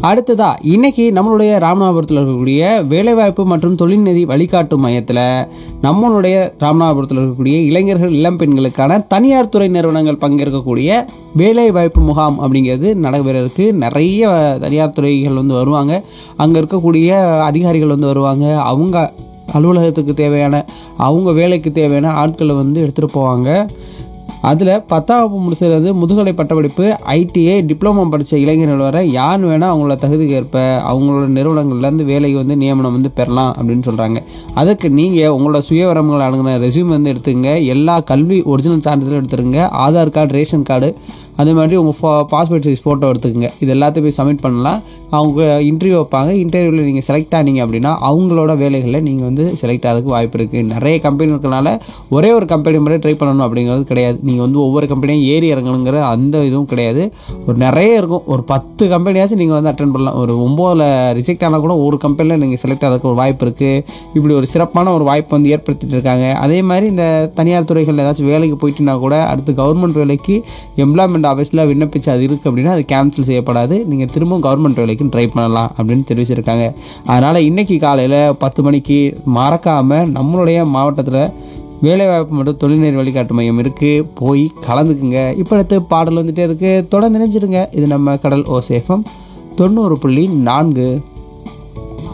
அடுத்ததா இன்னைக்கு நம்மளுடைய ராமநாதபுரத்தில் இருக்கக்கூடிய வேலைவாய்ப்பு மற்றும் தொழில்நெறி வழிகாட்டு மையத்தில் நம்மளுடைய ராமநாதபுரத்தில் இருக்கக்கூடிய இளைஞர்கள் இளம் பெண்களுக்கான தனியார் துறை நிறுவனங்கள் பங்கேற்கக்கூடிய வேலைவாய்ப்பு முகாம் அப்படிங்கிறது நடைபெற இருக்கு நிறைய தனியார் துறைகள் வந்து வருவாங்க அங்கே இருக்கக்கூடிய அதிகாரிகள் வந்து வருவாங்க அவங்க அலுவலகத்துக்கு தேவையான அவங்க வேலைக்கு தேவையான ஆட்களை வந்து எடுத்துகிட்டு போவாங்க அதில் பத்தாம் வகுப்பு முடிச்சது முதுகலை பட்டப்படிப்பு ஐடிஐ டிப்ளமோ படித்த இளைஞர்கள் வர யார் வேணால் அவங்களோட தகுதிக்கு ஏற்ப அவங்களோட நிறுவனங்கள்லேருந்து வேலைக்கு வந்து நியமனம் வந்து பெறலாம் அப்படின்னு சொல்கிறாங்க அதுக்கு நீங்கள் உங்களோட சுயவரம்புகள் அணுகின ரெஸ்யூம் வந்து எடுத்துங்க எல்லா கல்வி ஒரிஜினல் சான்றிதழும் எடுத்துருங்க ஆதார் கார்டு ரேஷன் கார்டு அதே மாதிரி உங்கள் பாஸ்போர்ட் சைஸ் ஃபோட்டோ எடுத்துக்கங்க இது எல்லாத்தையும் போய் சப்மிட் பண்ணலாம் அவங்க இன்டர்வியூ வைப்பாங்க இன்டர்வியூவில் நீங்கள் செலக்ட் ஆனீங்க அப்படின்னா அவங்களோட வேலைகளில் நீங்கள் வந்து செலக்ட் ஆகிறதுக்கு வாய்ப்பு இருக்குது நிறைய கம்பெனி இருக்கனால ஒரே ஒரு கம்பெனி மட்டும் ட்ரை பண்ணணும் அப்படிங்கிறது கிடையாது நீங்கள் வந்து ஒவ்வொரு கம்பெனியும் ஏறி இறங்கணுங்கிற அந்த இதுவும் கிடையாது ஒரு நிறைய இருக்கும் ஒரு பத்து கம்பெனியாச்சும் நீங்கள் வந்து அட்டன் பண்ணலாம் ஒரு ஒம்போதில் ரிஜெக்ட் ஆனால் கூட ஒரு கம்பெனியில் நீங்கள் செலக்ட் ஆகிறதுக்கு ஒரு வாய்ப்பு இருக்குது இப்படி ஒரு சிறப்பான ஒரு வாய்ப்பு வந்து ஏற்படுத்திட்டு இருக்காங்க அதே மாதிரி இந்த தனியார் துறைகளில் ஏதாச்சும் வேலைக்கு போயிட்டுனா கூட அடுத்து கவர்மெண்ட் வேலைக்கு எம்ப்ளாய்மெண்ட் ஆஃபீஸில் விண்ணப்பிச்சு அது இருக்குது அப்படின்னா அது கேன்சல் செய்யப்படாது நீங்கள் திரும்பவும் கவர்மெண்ட் வேலைக்கு ட்ரை பண்ணலாம் அப்படின்னு தெரிவிச்சிருக்காங்க அதனால் இன்னைக்கு காலையில் பத்து மணிக்கு மறக்காமல் நம்மளுடைய மாவட்டத்தில் வேலைவாய்ப்பு மற்றும் தொழில்நெறி வழிகாட்டு மையம் இருக்குது போய் கலந்துக்குங்க இப்போ அடுத்து பாடல் வந்துட்டே இருக்குது தொடர்ந்து நினைச்சிருங்க இது நம்ம கடல் ஓசேஃபம் தொண்ணூறு புள்ளி நான்கு